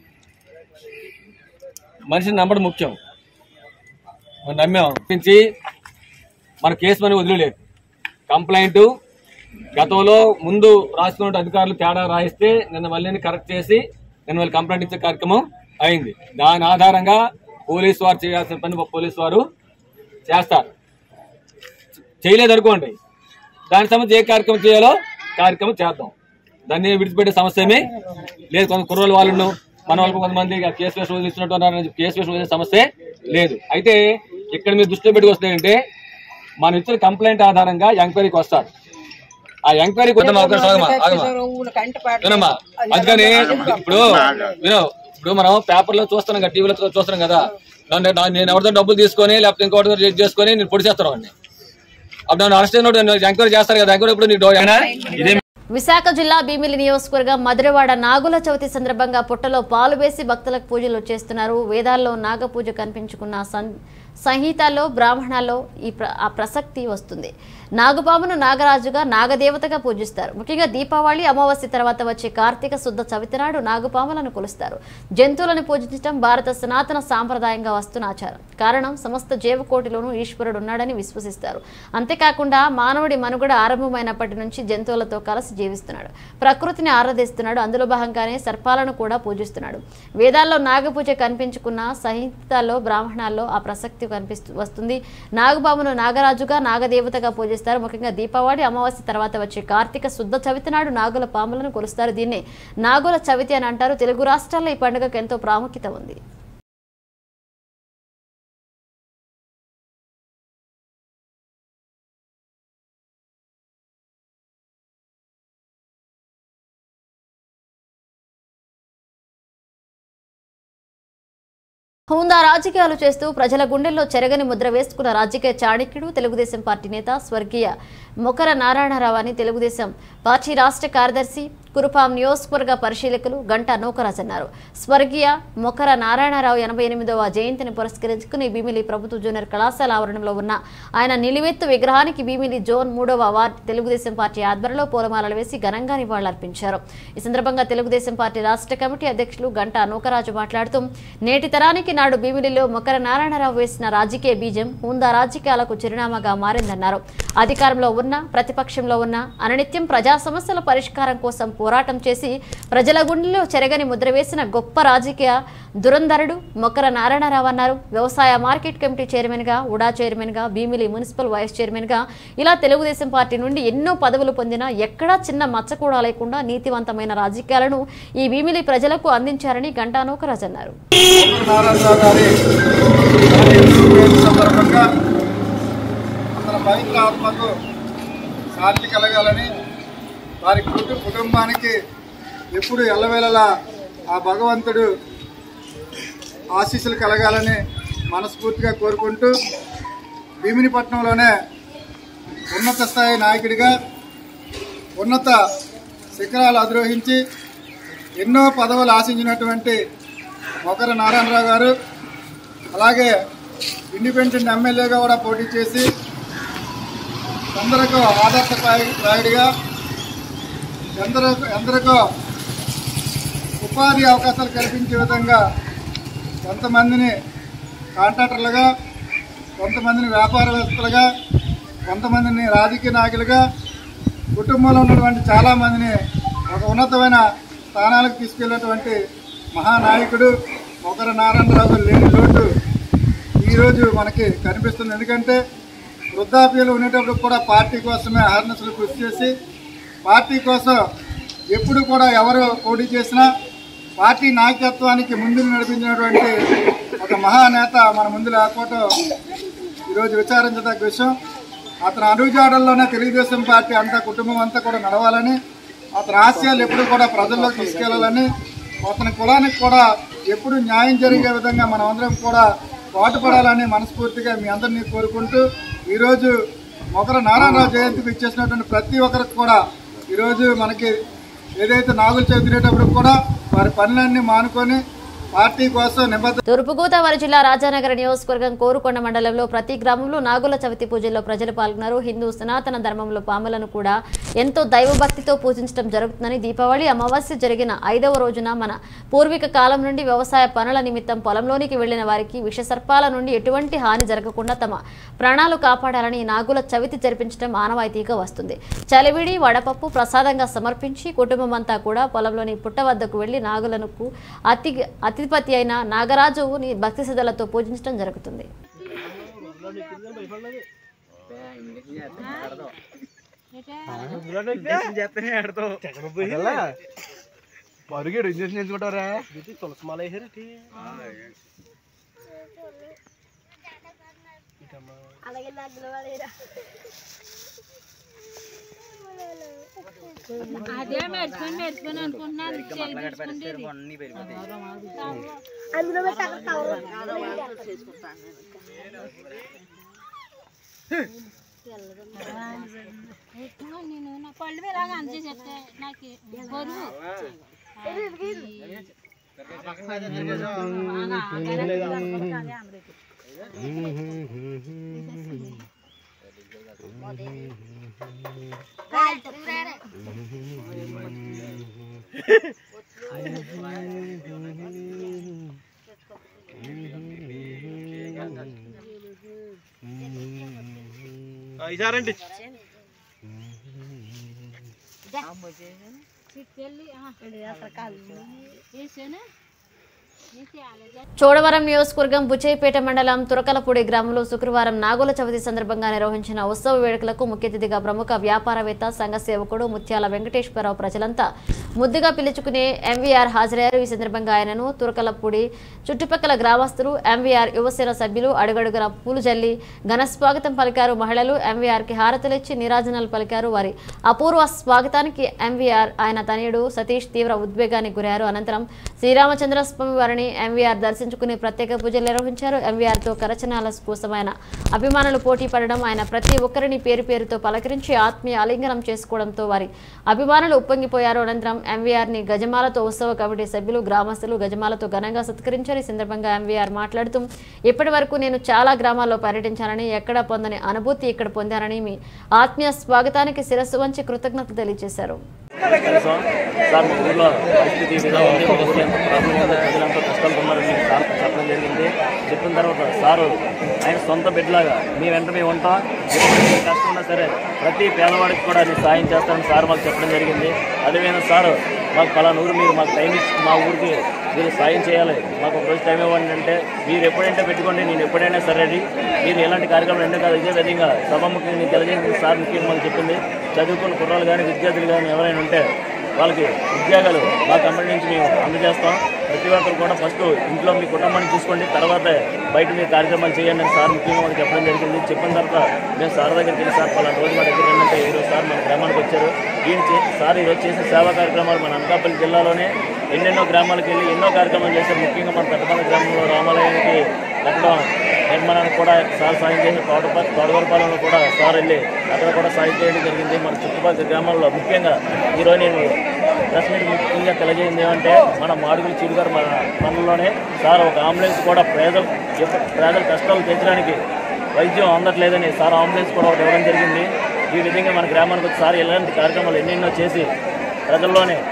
Speaker 7: మనిషిని నమ్మడం ముఖ్యం మనం నమ్మాం నుంచి మన కేసు మనం వదిలేదు కంప్లైంట్ గతంలో ముందు రాసుకున్న అధికారులు తేడా రాయిస్తే నిన్న మళ్ళీ కరెక్ట్ చేసి నిన్న మళ్ళీ కంప్లైంట్ ఇచ్చే కార్యక్రమం అయింది దాని ఆధారంగా పోలీసు వారు చేయాల్సిన పని పోలీసు వారు చేస్తారు చేయలేదు అనుకోండి దానికి సంబంధించి ఏ కార్యక్రమం చేయాలో కార్యక్రమం చేద్దాం దాన్ని విడిచిపెట్టే సమస్య ఏమీ లేదు కొంత కుర్రోలు వాళ్ళు మన వాళ్ళు కొంతమంది ఇక కేసు వేసి వదిలిస్తున్నట్టు ఉన్నారని కేసు వేసి వదిలే సమస్య లేదు అయితే ఇక్కడ మీరు దృష్టిలో పెట్టుకు వస్తాయంటే మనం ఇచ్చిన కంప్లైంట్ ఆధారంగా ఎంక్వైరీకి వస్తారు ఆ ఎంక్వైరీకి వద్దామా ఒక నిమిషం ఆగమా, ఆగమా. వినమ్మా అందుకని ఇప్పుడు విను ఇప్పుడు మనం పేపర్ లో చూస్తున్నాం కదా టీవీలో చూస్తున్నాం కదా నన్ను నా- నేను ఎవరితో డబ్బులు తీసుకొని లేకపోతే ఇంకోటి రేట్ చేసుకొని నేను పొడి చేస్తాను వాడిని అప్పుడు నన్ను అరెస్ట్ అయినప్పుడు ఎంక్వైరీ చేస్తారు కదా ఎంక్వైరీ ఇప్పుడు నీకు డౌ- అయినా ఇదే
Speaker 1: విశాఖ జిల్లా భీమిలి నియోజకవర్గం మధురవాడ నాగుల చవితి సందర్భంగా పుట్టలో పాలు వేసి భక్తులకు పూజలు చేస్తున్నారు వేదాల్లో నాగ పూజ కనిపించుకున్న సం- సంహితాల్లో బ్రాహ్మణాల్లో ఈ ప్ర ఆ ప్రసక్తి వస్తుంది నాగపామును నాగరాజుగా నాగదేవతగా పూజిస్తారు ముఖ్యంగా దీపావళి అమావాస్య తర్వాత వచ్చే కార్తీక శుద్ధ చవితి నాడు నాగపాములను కొలుస్తారు జంతువులను పూజించడం భారత సనాతన సాంప్రదాయంగా వస్తున్న ఆచారం కారణం సమస్త జీవకోటిలోనూ ఈశ్వరుడు ఉన్నాడని విశ్వసిస్తారు అంతేకాకుండా మానవుడి మనుగడ ఆరంభమైనప్పటి నుంచి జంతువులతో కలిసి జీవిస్తున్నాడు ప్రకృతిని ఆరాధిస్తున్నాడు అందులో భాగంగానే సర్పాలను కూడా పూజిస్తున్నాడు వేదాల్లో నాగపూజ కనిపించుకున్న సంహితాల్లో బ్రాహ్మణాల్లో ఆ ప్రసక్తి కనిపిస్తూ వస్తుంది నాగబాబును నాగరాజుగా నాగదేవతగా పూజిస్తారు ముఖ్యంగా దీపావళి అమావాస్య తర్వాత వచ్చే కార్తీక శుద్ధ చవితి నాడు నాగుల పాములను కొలుస్తారు దీన్నే నాగుల చవితి అని అంటారు తెలుగు రాష్ట్రాల్లో ఈ పండుగకు ఎంతో ప్రాముఖ్యత ఉంది హుందా రాజకీయాలు చేస్తూ ప్రజల గుండెల్లో చెరగని ముద్ర వేసుకున్న రాజకీయ చాణక్యుడు తెలుగుదేశం పార్టీ నేత స్వర్గీయ మొకర నారాయణరావు అని తెలుగుదేశం పార్టీ రాష్ట్ర కార్యదర్శి కురుపాం నియోజకవర్గ పరిశీలకులు గంటా నూకరాజ్ అన్నారు స్వర్గీయ మొకర నారాయణరావు ఎనభై ఎనిమిదవ జయంతిని పురస్కరించుకుని భీమిలి ప్రభుత్వ జూనియర్ కళాశాల ఆవరణంలో ఉన్న ఆయన నిలువెత్తు విగ్రహానికి భీమిలి జోన్ మూడవ వార్డు తెలుగుదేశం పార్టీ ఆధ్వర్యంలో పూలమాలలు వేసి ఘనంగా నివాళులర్పించారు ఈ సందర్భంగా తెలుగుదేశం పార్టీ రాష్ట్ర కమిటీ అధ్యక్షులు గంటా నూకరాజు మాట్లాడుతూ నేటి తరానికి నాడు భీమిలిలో మొకర నారాయణరావు వేసిన రాజకీయ బీజం హుందా రాజకీయాలకు చిరునామాగా మారిందన్నారు అధికారంలో ఉన్న ప్రతిపక్షంలో ఉన్న అననిత్యం ప్రజా సమస్యల పరిష్కారం కోసం పోరాటం చేసి ప్రజల గుండెలో చెరగని ముద్ర వేసిన గొప్ప రాజకీయ దురంధరుడు మొక్కర నారాయణరావు అన్నారు వ్యవసాయ మార్కెట్ కమిటీ చైర్మన్ గా ఉడా చైర్మన్ గా భీమిలి మున్సిపల్ వైస్ చైర్మన్ గా ఇలా తెలుగుదేశం పార్టీ నుండి ఎన్నో పదవులు పొందిన ఎక్కడా చిన్న మచ్చ కూడా లేకుండా నీతివంతమైన రాజకీయాలను ఈ భీమిలి ప్రజలకు అందించారని గంటా నూకరాజ్ అన్నారు
Speaker 10: నారాయణరావు గారి జయంతి సందర్భంగా మన పవిత్ర ఆత్మకు శాంతి కలగాలని వారి కుటు- కుటుంబానికి ఎప్పుడు ఎల్లవేళలా ఆ భగవంతుడు ఆశీస్సులు కలగాలని మనస్ఫూర్తిగా కోరుకుంటూ భీమినిపట్నంలోనే ఉన్నత స్థాయి నాయకుడిగా ఉన్నత శిఖరాలు అధిరోహించి ఎన్నో పదవులు ఆశించినటువంటి మొకర నారాయణరావు గారు అలాగే ఇండిపెండెంట్ ఎమ్మెల్యేగా కూడా పోటీ చేసి ఎందరికో ఆదర్శప్రాయుడిగా ఎందరో ఎందరికో ఉపాధి అవకాశాలు కల్పించే విధంగా కొంతమందిని కాంట్రాక్టర్లుగా కొంతమందిని వ్యాపారవేత్తలుగా కొంతమందిని రాజకీయ నాయకులుగా కుటుంబంలో ఉన్నటువంటి చాలామందిని ఒక ఉన్నతమైన స్థానాలకు తీసుకెళ్ళినటువంటి మహానాయకుడు ఒకరు నారాయణరావు గారు లేని లోటు ఈరోజు మనకి కనిపిస్తుంది ఎందుకంటే వృద్ధాప్యంలో ఉండేటప్పుడు కూడా పార్టీ కోసమే అహర్నెస్లు కృషి చేసి పార్టీ కోసం ఎప్పుడు కూడా ఎవరు పోటీ చేసినా పార్టీ నాయకత్వానికి ముందు నడిపించినటువంటి ఒక మహానేత మన ముందు లేకపోవటం ఈరోజు విచారించదగ్గ విషయం అతని అడుగుజాడల్లోనే తెలుగుదేశం పార్టీ అంతా కుటుంబం అంతా కూడా నడవాలని అతని ఆశయాలు ఎప్పుడు కూడా ప్రజల్లోకి తీసుకెళ్లాలని అతని కులానికి కూడా ఎప్పుడు న్యాయం జరిగే విధంగా మనం అందరం కూడా పాటుపడాలని మనస్ఫూర్తిగా మీ అందరినీ కోరుకుంటూ ఈరోజు మొగర నారాయణరావు జయంతికి ఇచ్చేసినటువంటి ప్రతి ఒక్కరికి కూడా ఈరోజు మనకి ఏదైతే నాగులు చదివేటప్పుడు కూడా వారి పనులన్నీ మానుకొని పార్టీ కోసం నిబద్ధ
Speaker 1: తూర్పుగోదావరి జిల్లా రాజానగర నియోజకవర్గం కోరుకొండ మండలంలో ప్రతి గ్రామంలో నాగుల చవితి పూజల్లో ప్రజలు పాల్గొన్నారు హిందూ సనాతన ధర్మంలో పాములను కూడా ఎంతో దైవభక్తితో పూజించడం జరుగుతుందని దీపావళి అమావాస్య జరిగిన ఐదవ రోజున మన పూర్వీక కాలం నుండి వ్యవసాయ పనుల నిమిత్తం పొలంలోనికి వెళ్లిన వారికి విషసర్పాల నుండి ఎటువంటి హాని జరగకుండా తమ ప్రాణాలు కాపాడాలని ఈ నాగుల చవితి జరిపించడం ఆనవాయితీగా వస్తుంది చలివిడి వడపప్పు ప్రసాదంగా సమర్పించి కుటుంబం అంతా కూడా పొలంలోని పుట్ట వద్దకు వెళ్లి నాగులను అతి అతిపతి అయిన నాగరాజుని భక్తి శ్రద్ధలతో పూజించడం జరుగుతుంది
Speaker 11: పరుగేడు ఇంజక్షన్ ఎంచుకుంటారా తులసి మాల వేసారటి
Speaker 12: అదే మెరుచుకొని మెరుచుకొని అనుకుంటున్నాను
Speaker 2: అందులో పెట్టి అక్కడ కవర్
Speaker 12: నేను నా పళ్ళు ఇలాగ అంచేసేస్తే నాకు బరువు
Speaker 11: ఇసారండి
Speaker 12: వెళ్ళి వేసాను వేసి అలాగే
Speaker 1: చోడవరం నియోజకవర్గం బుచేపేట మండలం తురకలపూడి గ్రామంలో శుక్రవారం నాగుల చవితి సందర్భంగా నిర్వహించిన ఉత్సవ వేడుకలకు ముఖ్య అతిథిగా ప్రముఖ వ్యాపారవేత్త సంఘ సేవకుడు ముత్యాల వెంకటేశ్వరరావు ప్రజలంతా ముద్దుగా పిలుచుకునే ఎంవీఆర్ హాజరయ్యారు ఈ సందర్భంగా ఆయనను తురకలపూడి చుట్టుపక్కల గ్రామస్తులు ఎంవీఆర్ యువసేన సభ్యులు అడుగడుగున పూలు జల్లి ఘన స్వాగతం పలికారు మహిళలు ఎంవీఆర్ కి హారతలిచ్చి నీరాజనాలు పలికారు వారి అపూర్వ స్వాగతానికి ఎంవీఆర్ ఆయన తనయుడు సతీష్ తీవ్ర ఉద్వేగానికి గురయ్యారు అనంతరం శ్రీరామచంద్ర స్వామి వారిని ఎంవీఆర్ దర్శించుకుని ప్రత్యేక పూజలు నిర్వహించారు ఎంవీఆర్ తో కరచనాల కోసం ఆయన అభిమానులు పోటీ పడడం ఆయన ప్రతి ఒక్కరిని పేరు పేరుతో పలకరించి ఆత్మీయ ఆలింగనం చేసుకోవడంతో వారి అభిమానులు ఉప్పొంగిపోయారు అనంతరం ఎంవీఆర్ ని గజమాలతో ఉత్సవ కమిటీ సభ్యులు గ్రామస్తులు గజమాలతో ఘనంగా సత్కరించారు ఈ సందర్భంగా ఎంవీఆర్ మాట్లాడుతూ ఇప్పటి వరకు నేను చాలా గ్రామాల్లో పర్యటించానని ఎక్కడ పొందని అనుభూతి ఇక్కడ పొందానని మీ ఆత్మీయ స్వాగతానికి శిరస్సు వంచి కృతజ్ఞతలు తెలియజేశారు
Speaker 13: సార్ మా ఊర్లో పరిస్థితి ఈ విధంగా ఉంది మా ఊర్లో ఎంత ప్రాబ్లం ఉందో ప్రజలంతా కష్టాలు ఉన్నారని మీకు సార్ చెప్పడం జరిగింది చెప్పిన తర్వాత సారు ఆయన సొంత బిడ్డలాగా మీ వెంట మేము ఉంటాం ఎటువంటి కష్టం ఉన్నా సరే ప్రతి పేదవాడికి కూడా నేను సాయం చేస్తానని సార్ మాకు చెప్పడం జరిగింది అదేవిధంగా సారు మాకు పలానా ఊరు మీరు మాకు టైం ఇచ్చి మా ఊరికి మీరు సాయం చేయాలి మాకు ఒక రోజు టైం ఇవ్వండి అంటే మీరు ఎప్పుడైనా పెట్టుకోండి నేను ఎప్పుడైనా సరే రెడీ. మీరు ఎలాంటి కార్యక్రమం రెండో కాదు ఇదే విధంగా సభాముఖంగా నేను తెలియజేసింది సార్ ముఖ్యంగా మాకు చెప్పింది చదువుకున్న కుర్రాలు కానీ విద్యార్థులు కానీ ఎవరైనా ఉంటే వాళ్ళకి ఉద్యోగాలు మా కంపెనీ నుంచి మేము అందజేస్తాం ప్రతి ఒక్కరు కూడా ఫస్ట్ ఇంట్లో మీ కుటుంబాన్ని చూసుకోండి తర్వాత బయట మీరు కార్యక్రమాలు చేయండి అని సార్ ముఖ్యంగా మాకు చెప్పడం జరిగింది చెప్పిన తర్వాత మేము సార్ దగ్గరికి వెళ్ళి సార్ పలానా రోజు మా దగ్గర ఏంటంటే ఈరోజు సార్ మన గ్రామానికి వచ్చారు ఈయన చే- సార్ ఈరోజు చేసిన సేవా కార్యక్రమాలు మన అనకాపల్లి జిల్లాలోనే ఎన్నెన్నో గ్రామాలకు వెళ్ళి ఎన్నో కార్యక్రమాలు చేశారు ముఖ్యంగా మన పెద్దపల్లి గ్రామంలో రామాలయానికి కట్టడం నిర్మాణానికి కూడా సార్ సాయం చేసి తోటప తోటవరపాలెంలో కూడా సార్ వెళ్ళి అక్కడ కూడా సాయం చేయడం జరిగింది మన చుట్టుపక్కల గ్రామాల్లో ముఖ్యంగా ఈరోజు నేను ప్రెస్ మీట్ ముఖ్యంగా తెలియజేయండి ఏమంటే మన మాడుగుల చీడుగారు మన పనుల్లోనే సార్ ఒక అంబులెన్స్ కూడా పేదలు ఎప్ప- పేదల కష్టాలు తీర్చడానికి వైద్యం అందట్లేదని సార్ అంబులెన్స్ కూడా ఒకటి ఇవ్వడం జరిగింది ఈ విధంగా మన గ్రామానికి వచ్చి సార్ ఇలాంటి కార్యక్రమాలు ఎన్నెన్నో చేసి ప్రజల్లోనే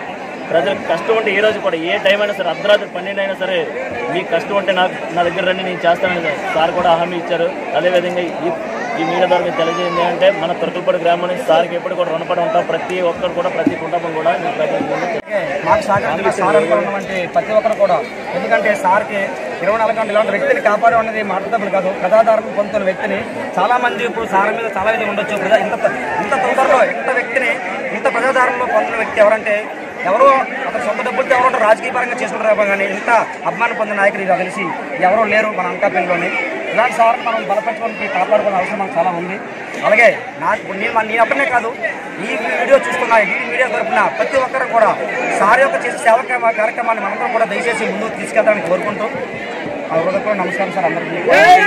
Speaker 13: ప్రజలకు కష్టం ఉంటే ఏ రోజు కూడా ఏ టైం అయినా సరే అర్ధరాత్రి పన్నెండు అయినా సరే మీకు కష్టం ఉంటే నాకు నా దగ్గర రండి నేను చేస్తానని సార్ కూడా హామీ ఇచ్చారు అదేవిధంగా ఈ ఈ మీడియా ద్వారా మీకు తెలియజేయండి అంటే మన తురకలపాడు గ్రామం నుంచి సార్కి ఎప్పుడు కూడా రుణపడి ఉంటాం ప్రతి ఒక్కరు కూడా ప్రతి కుటుంబం కూడా మీకు ప్రతి
Speaker 14: మాకు సహకరించిన సార్ అనుకున్నటువంటి ప్రతి ఒక్కరు కూడా ఎందుకంటే సార్కి ఇరవై నాలుగు గంటలు ఇలాంటి వ్యక్తిని కాపాడే అనేది మాట్లాడదు కాదు ప్రజాదారణ పొందుతున్న వ్యక్తిని చాలా మంది ఇప్పుడు సార్ మీద చాలా విధంగా ఉండొచ్చు ప్రజా ఇంత ఇంత తొందరలో ఇంత వ్యక్తిని ఇంత ప్రజాదారణలో పొందిన వ్యక్తి ఎవరంటే ఎవరో అతను సొంత డబ్బులతో ఎవరో రాజకీయ పరంగా చేసుకుంటారు కానీ ఇంత అభిమానం పొందిన నాయకులు ఇలా తెలిసి ఎవరో లేరు మన అనకాపల్లిలోని ఇలాంటి సార్ మనం బలపరచుకోవడానికి కాపాడుకోవాల్సిన అవసరం మనకు చాలా ఉంది అలాగే నాకు నేను నేను ఒక్కనే కాదు ఈ వీడియో చూస్తున్న ఈ మీడియా తరపున ప్రతి ఒక్కరు కూడా సార్ యొక్క చేసే సేవ కార్య- కార్యక్రమాన్ని మనందరం కూడా దయచేసి ముందుకు తీసుకెళ్తామని కోరుకుంటూ ఆ హృదయపూర్వక నమస్కారం సార్ అందరికీ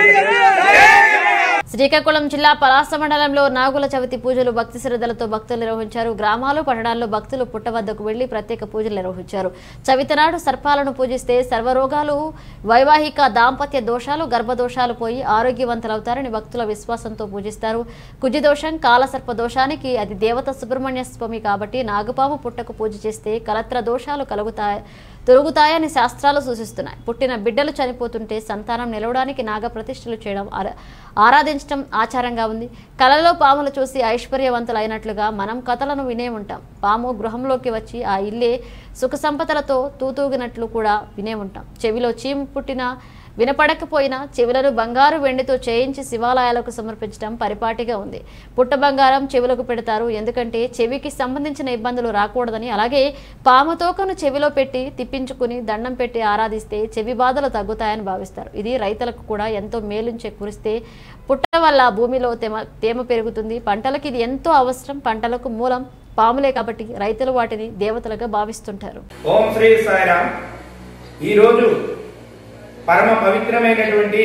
Speaker 1: శ్రీకాకుళం జిల్లా పలాస మండలంలో నాగుల చవితి పూజలు భక్తి శ్రద్ధలతో భక్తులు నిర్వహించారు గ్రామాలు పట్టణాల్లో భక్తులు పుట్ట వద్దకు వెళ్లి ప్రత్యేక పూజలు నిర్వహించారు చవితి నాడు సర్పాలను పూజిస్తే సర్వరోగాలు వైవాహిక దాంపత్య దోషాలు గర్భదోషాలు పోయి ఆరోగ్యవంతులవుతారని భక్తుల విశ్వాసంతో పూజిస్తారు కుజి దోషం కాలసర్ప దోషానికి అది దేవత సుబ్రహ్మణ్య స్వామి కాబట్టి నాగపాము పుట్టకు పూజ చేస్తే కలత్ర దోషాలు కలుగుతాయి తొలుగుతాయని శాస్త్రాలు సూచిస్తున్నాయి పుట్టిన బిడ్డలు చనిపోతుంటే సంతానం నిలవడానికి నాగ ప్రతిష్టలు చేయడం ఆరా- ఆరాధించడం ఆచారంగా ఉంది కళలో పాములు చూసి ఐశ్వర్యవంతులు అయినట్లుగా మనం కథలను వినే ఉంటాం పాము గృహంలోకి వచ్చి ఆ ఇల్లే సుఖ సంపదలతో తూతూగినట్లు కూడా వినే ఉంటాం చెవిలో చీము పుట్టిన వినపడకపోయినా చెవులను బంగారు వెండితో చేయించి శివాలయాలకు సమర్పించడం పరిపాటిగా ఉంది పుట్ట బంగారం చెవులకు పెడతారు ఎందుకంటే చెవికి సంబంధించిన ఇబ్బందులు రాకూడదని అలాగే పాము తోకను చెవిలో పెట్టి తిప్పించుకుని దండం పెట్టి ఆరాధిస్తే చెవి బాధలు తగ్గుతాయని భావిస్తారు ఇది రైతులకు కూడా ఎంతో మేలుని చేకూరిస్తే పుట్ట వల్ల భూమిలో తేమ తేమ పెరుగుతుంది పంటలకు ఇది ఎంతో అవసరం పంటలకు మూలం పాములే కాబట్టి రైతులు వాటిని దేవతలుగా భావిస్తుంటారు
Speaker 15: ఓం శ్రీ సాయిరామ్ ఈరోజు పరమ పవిత్రమైనటువంటి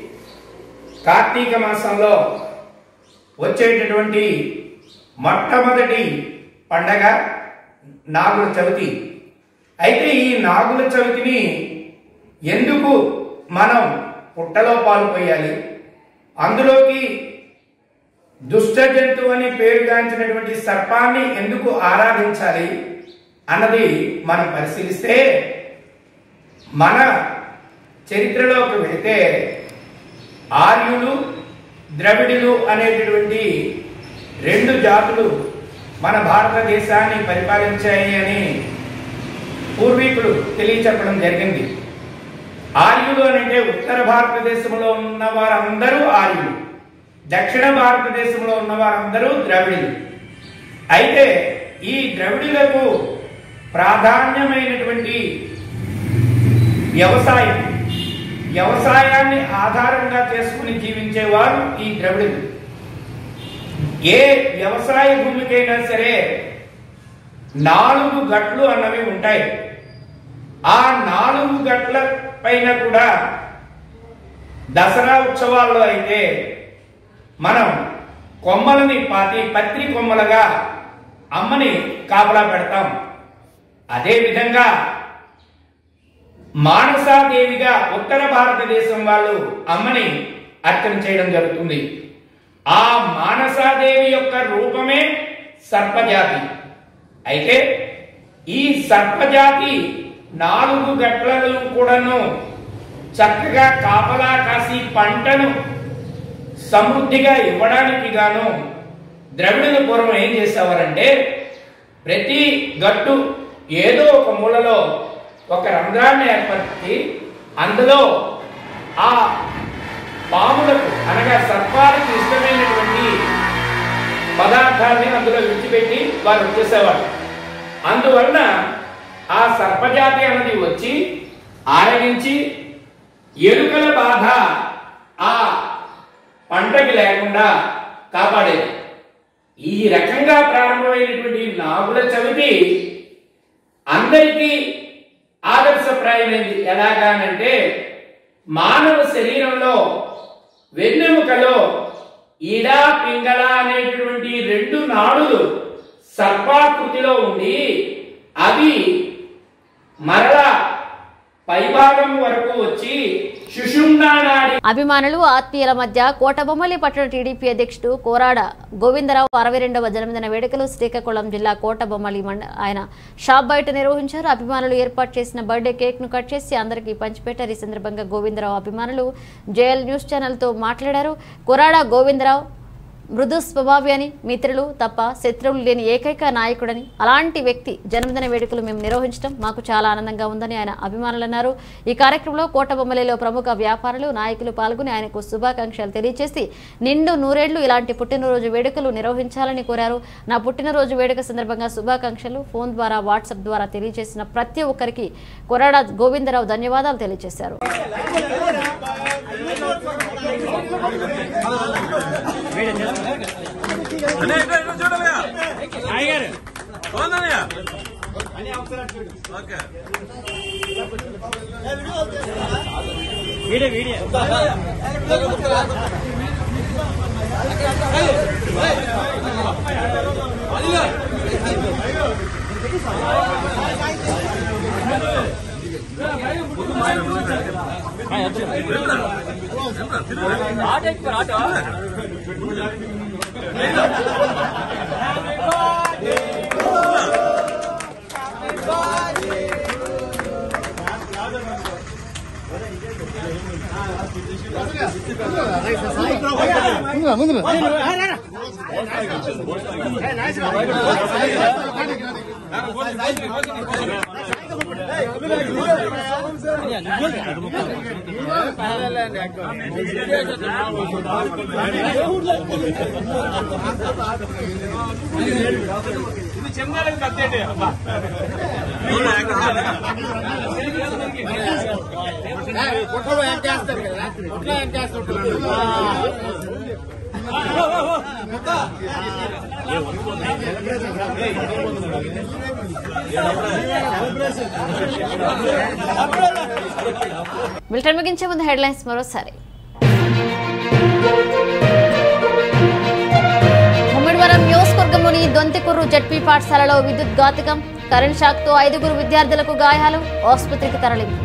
Speaker 15: కార్తీక మాసంలో వచ్చేటటువంటి మొట్టమొదటి పండగ నాగుల చవితి అయితే ఈ నాగుల చవితిని ఎందుకు మనం పుట్టలో పాలు పోయాలి అందులోకి దుష్ట జంతువు అని పేరుగాంచినటువంటి సర్పాన్ని ఎందుకు ఆరాధించాలి అన్నది మనం పరిశీలిస్తే మన చరిత్రలోకి వెళితే ఆర్యులు ద్రవిడులు అనేటటువంటి రెండు జాతులు మన భారతదేశాన్ని పరిపాలించాయి అని పూర్వీకులు తెలియచెప్పడం జరిగింది ఆర్యులు అని అంటే ఉత్తర భారతదేశంలో ఉన్న వారందరూ ఆర్యులు దక్షిణ భారతదేశంలో ఉన్న వారందరూ ద్రవిడులు అయితే ఈ ద్రవిడులకు ప్రాధాన్యమైనటువంటి వ్యవసాయం వ్యవసాయాన్ని ఆధారంగా చేసుకుని జీవించేవారు ఈ ద్రవిడులు ఏ వ్యవసాయ భూమికైనా సరే నాలుగు గట్లు అన్నవి ఉంటాయి ఆ నాలుగు గట్ల పైన కూడా దసరా ఉత్సవాల్లో అయితే మనం కొమ్మలని పాతి పత్రి కొమ్మలుగా అమ్మని కాపలా పెడతాం అదే విధంగా మానసాదేవిగా ఉత్తర భారతదేశం వాళ్ళు అమ్మని అర్చన చేయడం జరుగుతుంది ఆ మానసాదేవి యొక్క రూపమే సర్పజాతి అయితే ఈ సర్పజాతి నాలుగు గట్లను కూడాను చక్కగా కాపలా కాసి పంటను సమృద్ధిగా ఇవ్వడానికి గాను ద్రవిడుల పూర్వం ఏం చేసేవారంటే ప్రతి గట్టు ఏదో ఒక మూలలో ఒక రంధ్రాన్ని ఏర్పరిచి అందులో ఆ పాములకు అనగా సర్పాలకు ఇష్టమైనటువంటి పదార్థాన్ని అందులో విడిచిపెట్టి వారు వచ్చేసేవారు అందువలన ఆ సర్పజాతి అన్నది వచ్చి ఆరగించి ఎలుకల బాధ ఆ పంటకి లేకుండా కాపాడేది ఈ రకంగా ప్రారంభమైనటువంటి నాగుల చవితి అందరికీ ఆదర్శప్రాయమైంది ఎలాగానంటే మానవ శరీరంలో వెన్నెముకలో ఈడా పింగళ అనేటటువంటి రెండు నాడులు సర్పాకృతిలో ఉండి అవి మరలా పైభాగం వరకు వచ్చి సుషుమ్నా నాడి
Speaker 1: అభిమానులు ఆత్మీయుల మధ్య కోటబొమ్మలి పట్టణ టీడీపీ అధ్యక్షుడు కోరాడ గోవిందరావు అరవై రెండవ జన్మదిన వేడుకలు శ్రీకాకుళం జిల్లా కోటబొమ్మలి మండ ఆయన షాప్ బయట నిర్వహించారు అభిమానులు ఏర్పాటు చేసిన బర్త్డే కేక్ ను కట్ చేసి అందరికీ పంచిపెట్టారు ఈ సందర్భంగా గోవిందరావు అభిమానులు జేఎల్ న్యూస్ ఛానల్ తో మాట్లాడారు కోరాడ గోవిందరావు మృదు స్వభావి అని మిత్రులు తప్ప శత్రువులు లేని ఏకైక నాయకుడని అలాంటి వ్యక్తి జన్మదిన వేడుకలు మేము నిర్వహించడం మాకు చాలా ఆనందంగా ఉందని ఆయన అభిమానులు అన్నారు ఈ కార్యక్రమంలో కోటబొమ్మలిలో ప్రముఖ వ్యాపారులు నాయకులు పాల్గొని ఆయనకు శుభాకాంక్షలు తెలియజేసి నిండు నూరేళ్లు ఇలాంటి పుట్టినరోజు వేడుకలు నిర్వహించాలని కోరారు నా పుట్టినరోజు వేడుక సందర్భంగా శుభాకాంక్షలు ఫోన్ ద్వారా వాట్సాప్ ద్వారా తెలియజేసిన ప్రతి ఒక్కరికి కొరాడ గోవిందరావు ధన్యవాదాలు తెలియజేశారు మిలిటరీ ముగించే ముందు హెడ్లైన్స్ మరోసారి ముమ్మిడివరం నియోజకవర్గంలోని దొంతికుర్రు జడ్పీ పాఠశాలలో విద్యుత్ ఘాతకం కరెంట్ షాక్తో ఐదుగురు విద్యార్థులకు గాయాలు ఆసుపత్రికి తరలింపు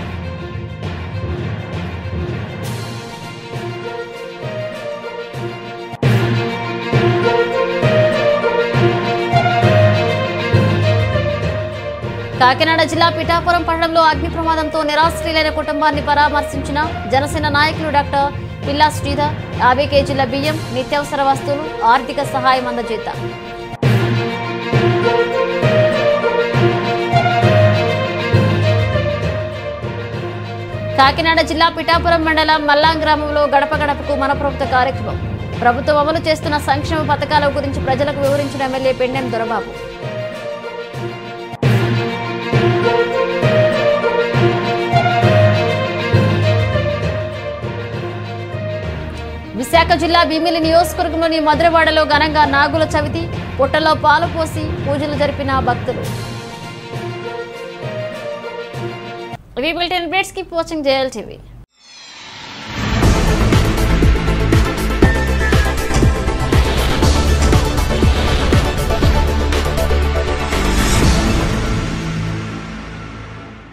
Speaker 1: కాకినాడ జిల్లా పిఠాపురం పట్టణంలో అగ్ని ప్రమాదంతో నిరాశ్రయులైన కుటుంబాన్ని పరామర్శించిన జనసేన నాయకులు డాక్టర్ పిల్లా శ్రీధర్ యాభై కేజీల బియ్యం నిత్యావసర వస్తువులు ఆర్థిక సహాయం అందజేత కాకినాడ జిల్లా పిఠాపురం మండలం మల్లాం గ్రామంలో గడప గడపకు మన ప్రభుత్వ కార్యక్రమం ప్రభుత్వం అమలు చేస్తున్న సంక్షేమ పథకాల గురించి ప్రజలకు వివరించిన ఎమ్మెల్యే పెండెం దొరబాబు విశాఖ జిల్లా భీమిలి నియోజకవర్గంలోని మధురవాడలో ఘనంగా నాగుల చవితి పుట్టలో పాలు పోసి పూజలు జరిపిన భక్తులు ఇవి బులెటిన్ బ్రేడ్స్ కీప్ వాచింగ్ జేఎల్ టీవీ